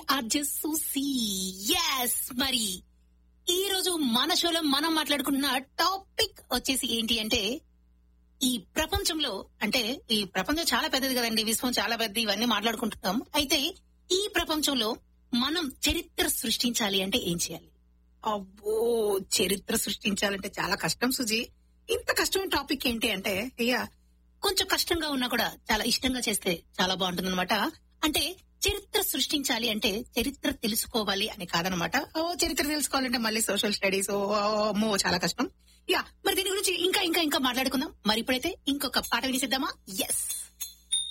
RJ సూసి yes మరి ఈ రోజు మన షోలో మనం మాట్లాడుకున్న టాపిక్ వచ్చేసి ఏంటి అంటే ఈ ప్రపంచంలో అంటే ఈ ప్రపంచం చాలా పెద్దది కదండి విశ్వం చాలా పెద్దది ఇవన్నీ మాట్లాడుకుంటున్నాం అయితే ఈ ప్రపంచంలో మనం చరిత్ర సృష్టించాలి అంటే ఏం చేయాలి అబ్బో చరిత్ర సృష్టించాలంటే చాలా కష్టం సుజీ ఇంత కష్టమైన టాపిక్ ఏంటి అంటే అయ్యా కొంచెం కష్టంగా ఉన్నా కూడా చాలా ఇష్టంగా చేస్తే చాలా బాగుంటుంది అనమాట అంటే చరిత్ర సృష్టించాలి అంటే చరిత్ర తెలుసుకోవాలి అని కాదనమాట ఓ చరిత్ర తెలుసుకోవాలంటే మళ్ళీ సోషల్ స్టడీస్ ఓ అమ్మో చాలా కష్టం యా మరి దీని గురించి ఇంకా ఇంకా ఇంకా మాట్లాడుకుందాం మరి ఇప్పుడైతే ఇంకొక పాట వినిసిద్దామా ఎస్